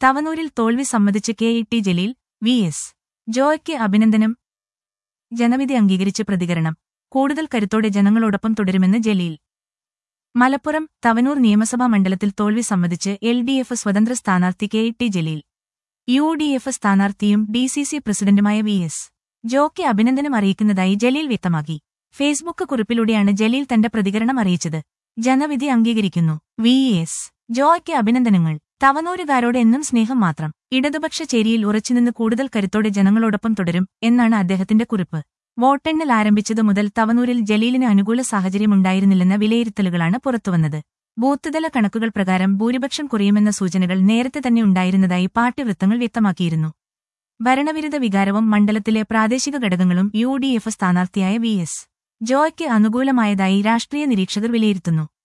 തവനൂരിൽ തോൽവി സമ്മതിച്ച് K E T Jaleel V S ജോയ്ക്ക് അഭിനന്ദനം ജനവിധി അംഗീകരിച്ച് പ്രതികരണം കൂടുതൽ കരുത്തോടെ ജനങ്ങളോടൊപ്പം തുടരുമെന്ന് ജലീൽ മലപ്പുറം തവനൂർ നിയമസഭാ മണ്ഡലത്തിൽ തോൽവി സമ്മതിച്ച് എൽ ഡി എഫ് സ്വതന്ത്ര സ്ഥാനാർത്ഥി K E T Jaleel U D F സ്ഥാനാർത്ഥിയും ഡി സി സി പ്രസിഡന്റുമായ വി എസ് ജോയ്ക്ക് അഭിനന്ദനം അറിയിക്കുന്നതായി ജലീൽ വ്യക്തമാക്കി ഫേസ്ബുക്ക് കുറിപ്പിലൂടെയാണ് ജലീൽ തന്റെ പ്രതികരണം അറിയിച്ചത് ജനവിധി അംഗീകരിക്കുന്നു വി എസ് ജോയ്ക്ക് അഭിനന്ദനങ്ങൾ തവനൂരുകാരോട് എന്നും സ്നേഹം മാത്രം ഇടതുപക്ഷ ചേരിയിൽ ഉറച്ചുനിന്ന് കൂടുതൽ കരുത്തോടെ ജനങ്ങളോടൊപ്പം തുടരും എന്നാണ് അദ്ദേഹത്തിന്റെ കുറിപ്പ് വോട്ടെണ്ണൽ ആരംഭിച്ചതു മുതൽ തവനൂരിൽ ജലീലിന് അനുകൂല സാഹചര്യമുണ്ടായിരുന്നില്ലെന്ന വിലയിരുത്തലുകളാണ് പുറത്തുവന്നത് ബൂത്തുതല കണക്കുകൾ പ്രകാരം ഭൂരിപക്ഷം കുറയുമെന്ന സൂചനകൾ നേരത്തെ തന്നെ ഉണ്ടായിരുന്നതായി പാർട്ടി വൃത്തങ്ങൾ വ്യക്തമാക്കിയിരുന്നു ഭരണവിരുദ്ധ വികാരവും മണ്ഡലത്തിലെ പ്രാദേശിക ഘടകങ്ങളും യു ഡി എഫ് സ്ഥാനാർത്ഥിയായ വി എസ് ജോയ്ക്ക് അനുകൂലമായതായി രാഷ്ട്രീയ നിരീക്ഷകർ വിലയിരുത്തുന്നു